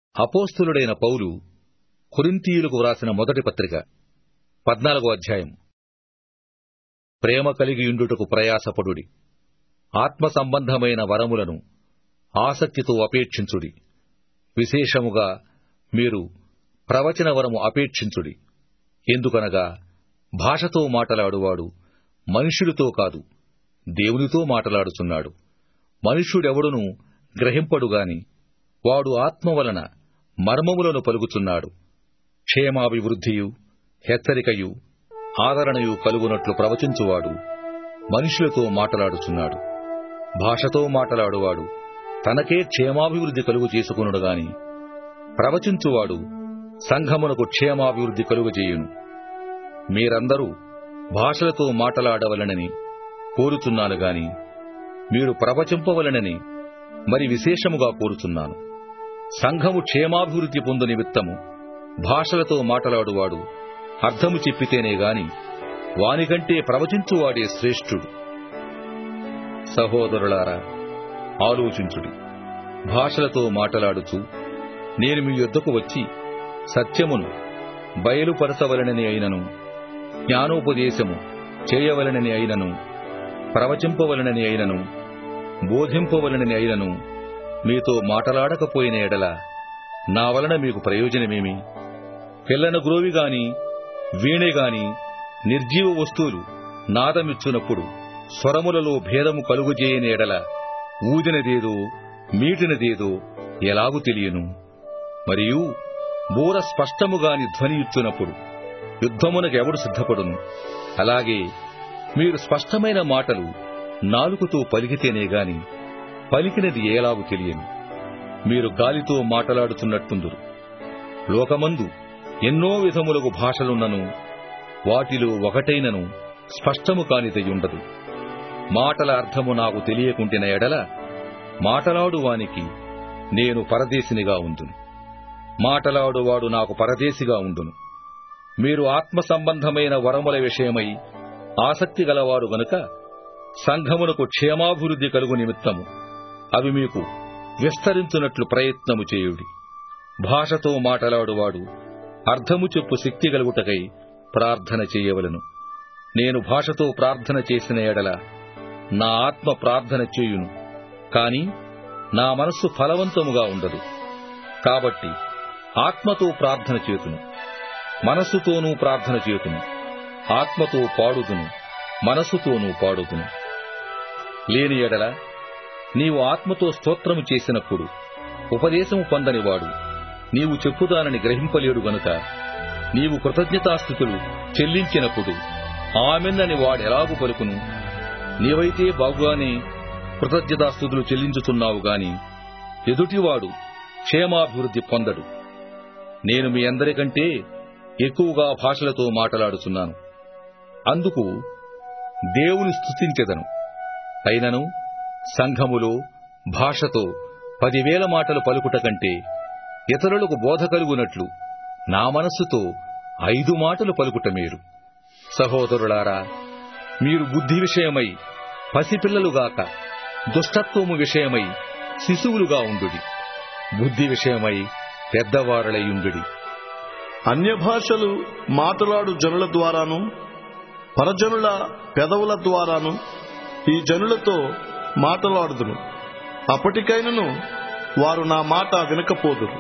అపోస్తులుడైన పౌలు కొరింథీయులకు వ్రాసిన మొదటి పత్రిక పద్నాలుగో అధ్యాయం ప్రేమ కలిగియుండుటకు ప్రయాసపడుడి ఆత్మ సంబంధమైన వరములను ఆసక్తితో అపేక్షించుడి విశేషముగా మీరు ప్రవచన వరము అపేక్షించుడి ఎందుకనగా భాషతో మాటలాడువాడు మనుష్యుడితో కాదు దేవునితో మాటలాడుచున్నాడు మనుష్యుడెవడునూ గ్రహింపడుగాని వాడు ఆత్మ వలన మర్మములను పలుకుచున్నాడు క్షేమాభివృద్ధియు హెచ్చరికయు ఆదరణయు కలుగునట్లు ప్రవచించువాడు మనుషులతో మాటలాడుచున్నాడు భాషతో మాటలాడువాడు తనకే క్షేమాభివృద్ధి కలుగు చేసుకునుడు గాని ప్రవచించువాడు సంఘమునకు క్షేమాభివృద్ధి కలుగజేయును మీరందరూ భాషలతో మాటలాడవలనని కోరుచున్నాను గాని మీరు ప్రవచింపవలనని మరి విశేషముగా కోరుచున్నాను సంఘము క్షేమాభివృద్ధి పొందు నిమిత్తము భాషలతో మాటలాడువాడు అర్థము చెప్పితేనే గాని వానికంటే ప్రవచించువాడే శ్రేష్ఠుడు సహోదరులారా ఆలోచించుడి భాషలతో మాటలాడుచు నేను మీ యొద్దకు వచ్చి సత్యమును బయలుపరచవలనని అయినను జ్ఞానోపదేశము చేయవలనని అయినను ప్రవచింపవలనని అయినను బోధింపవలనని అయినను మీతో మాటలాడకపోయిన ఎడల నా వలన మీకు ప్రయోజనమేమి పిల్లన గ్రోవి గాని వీణె గాని నిర్జీవ వస్తువులు నాదమిచ్చునప్పుడు స్వరములలో భేదము కలుగుజేయని ఎడల ఊదినదేదో మీటినదేదో ఎలాగు తెలియను మరియు బూర స్పష్టముగాని ధ్వని ఇచ్చునప్పుడు యుద్ధమునకెవడు సిద్ధపడును అలాగే మీరు స్పష్టమైన మాటలు నాలుకతో పలికితేనే గాని పలికినది ఏలాగు తెలియను మీరు గాలితో మాటలాడుతున్నట్టుందురు లోకమందు ఎన్నో విధములకు భాషలున్నను వాటిలో ఒకటైనను స్పష్టము కానిదయుండదు మాటల అర్థము నాకు తెలియకుంటిన ఎడల మాటలాడువానికి నేను పరదేశినిగా ఉందును మాటలాడువాడు నాకు పరదేశిగా ఉండును మీరు ఆత్మ సంబంధమైన వరముల విషయమై ఆసక్తి గలవారు గనుక సంఘమునకు క్షేమాభివృద్ధి కలుగు నిమిత్తము అవి మీకు విస్తరించున్నట్లు ప్రయత్నము చేయుడి భాషతో మాటలాడువాడు అర్థము చెప్పు శక్తి కలుగుటకై ప్రార్థన చేయవలను నేను భాషతో ప్రార్థన చేసిన ఎడల నా ఆత్మ ప్రార్థన చేయును కాని నా మనస్సు ఫలవంతముగా ఉండదు కాబట్టి ఆత్మతో ప్రార్థన చేతును మనస్సుతోనూ ప్రార్థన చేతును ఆత్మతో పాడుదును మనస్సుతోనూ పాడుదును లేని ఎడల నీవు ఆత్మతో స్తోత్రము చేసినప్పుడు ఉపదేశము పొందనివాడు నీవు చెప్పుదానని గ్రహింపలేడు గనుక నీవు కృతజ్ఞతాస్థుతులు చెల్లించినప్పుడు ఆమెన్నని వాడెలాగు పలుకును నీవైతే బాగుగానే కృతజ్ఞతాస్థుతులు చెల్లించుతున్నావు గాని ఎదుటివాడు క్షేమాభివృద్ధి పొందడు నేను మీ అందరికంటే ఎక్కువగా భాషలతో మాట్లాడుచున్నాను అందుకు దేవుని స్తుతించెదను అయినను సంఘములో భాషతో పదివేల మాటలు పలుకుట కంటే ఇతరులకు బోధ కలుగునట్లు నా మనస్సుతో ఐదు మాటలు పలుకుట మేలు సహోదరులారా మీరు బుద్ధి విషయమై పసిపిల్లలుగాక దుష్టత్వము విషయమై శిశువులుగా ఉండుడి బుద్ధి విషయమై పెద్దవారలయుండుడి అన్య భాషలు మాట్లాడు జనుల ద్వారాను పరజనుల పెదవుల ద్వారాను ఈ జనులతో మాట్లాడుదును అప్పటికైనను వారు నా మాట వినకపోదురు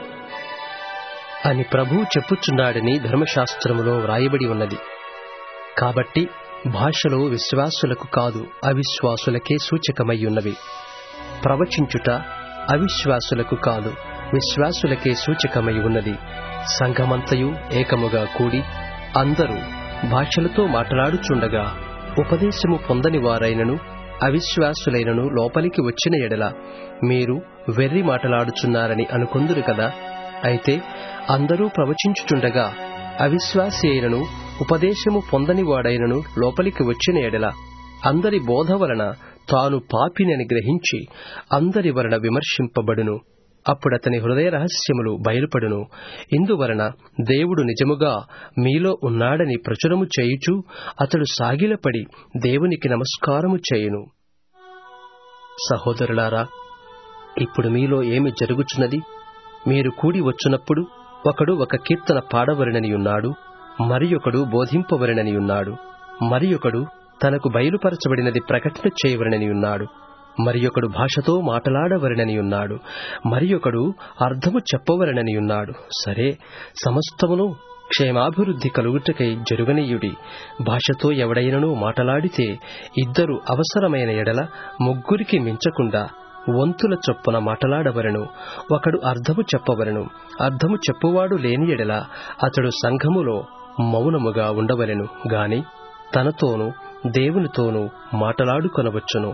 అని ప్రభువు చెప్పుచున్నాడని ధర్మశాస్త్రములో వ్రాయబడి ఉన్నది కాబట్టి భాషలో విశ్వాసులకు కాదు అవిశ్వాసులకే సూచకమై ఉన్నవి ప్రవచించుట అవిశ్వాసులకు కాదు విశ్వాసులకే సూచకమై ఉన్నది సంఘమంతయు ఏకముగా కూడి అందరూ భాషలతో మాట్లాడుచుండగా ఉపదేశము పొందని వారైనను అవిశ్వాసులైనను లోపలికి వచ్చిన ఎడల మీరు వెర్రి మాటలాడుచున్నారని అనుకొందురు కదా అయితే అందరూ ప్రవచించుచుండగా అవిశ్వాసి అయినను ఉపదేశము పొందని వాడైనను లోపలికి వచ్చిన ఎడల అందరి బోధ వలన తాను పాపినని గ్రహించి అందరి వలన విమర్శింపబడును అప్పుడతని హృదయ రహస్యములు బయలుపడును ఇందువలన దేవుడు నిజముగా మీలో ఉన్నాడని ప్రచురము చేయుచు అతడు సాగిలపడి దేవునికి నమస్కారము చేయును సహోదరులారా ఇప్పుడు మీలో ఏమి జరుగుచున్నది మీరు కూడి వచ్చునప్పుడు ఒకడు ఒక కీర్తన పాడవలననియున్నాడు మరియొకడు బోధింపవలననియున్నాడు మరియొకడు తనకు బయలుపరచబడినది ప్రకటన చేయవలననియున్నాడు మరియొకడు భాషతో మాటలాడవలననియున్నాడు మరియొకడు అర్థము చెప్పవలననియున్నాడు సరే సమస్తమును క్షేమాభివృద్ధి కలుగుటకై జరుగనీయుడి భాషతో ఎవడైనను మాటలాడితే ఇద్దరు అవసరమైన ఎడల ముగ్గురికి మించకుండా వంతుల చొప్పున మాటలాడవలను ఒకడు అర్థము చెప్పవలను అర్థము చెప్పువాడు లేని ఎడల అతడు సంఘములో మౌనముగా ఉండవలెను గాని తనతోనూ దేవునితోనూ మాటలాడుకొనవచ్చును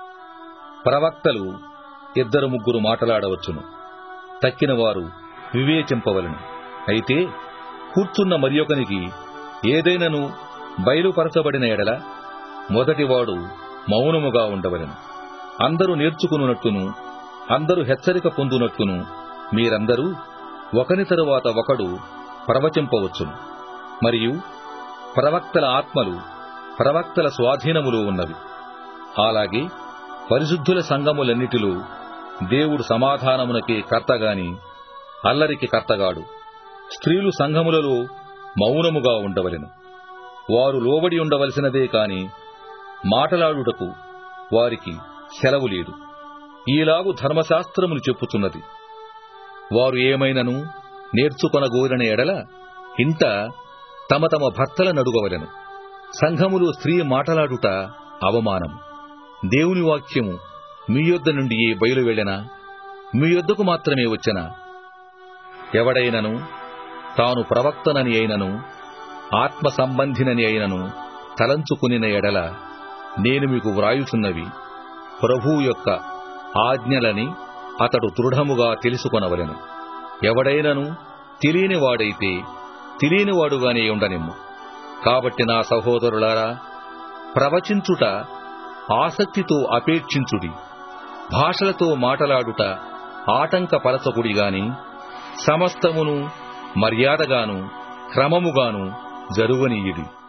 ప్రవక్తలు ఇద్దరు ముగ్గురు మాటలాడవచ్చును తక్కిన వారు వివేచింపవలను అయితే కూర్చున్న మరియొకనికి ఏదైనను బయలుపరచబడిన ఎడల మొదటివాడు మౌనముగా ఉండవలెను అందరూ నేర్చుకున్నట్టును అందరూ హెచ్చరిక పొందునట్టును మీరందరూ ఒకని తరువాత ఒకడు ప్రవచింపవచ్చును మరియు ప్రవక్తల ఆత్మలు ప్రవక్తల స్వాధీనములో ఉన్నవి అలాగే పరిశుద్ధుల సంఘములన్నిటిలో దేవుడు సమాధానమునకే కర్తగాని అల్లరికి కర్తగాడు స్త్రీలు సంఘములలో మౌనముగా ఉండవలెను వారు లోబడి ఉండవలసినదే కాని మాటలాడుటకు వారికి సెలవు లేదు ఈలాగు ధర్మశాస్త్రములు చెప్పుచున్నది వారు ఏమైనను నేర్చుకొనగోరిన ఎడల ఇంట తమ తమ భర్తల నడుగవలెను సంఘములో స్త్రీ మాటలాడుట అవమానం దేవుని వాక్యము మీ యొద్ద నుండి ఏ బయలు వెళ్ళినా మీ యొద్దకు మాత్రమే వచ్చెనా ఎవడైనను తాను ప్రవక్తనని అయినను ఆత్మ సంబంధినని అయినను తలంచుకునిన ఎడల నేను మీకు వ్రాయుచున్నవి ప్రభువు యొక్క ఆజ్ఞలని అతడు దృఢముగా తెలుసుకొనవలెను ఎవడైనను తెలియనివాడైతే తెలియనివాడుగానే ఉండనిమ్ము కాబట్టి నా సహోదరులారా ప్రవచించుట ఆసక్తితో అపేక్షించుడి భాషలతో మాటలాడుట ఆటంకపరచకుడి గాని సమస్తమును మర్యాదగాను క్రమముగాను జరుగనీయుడి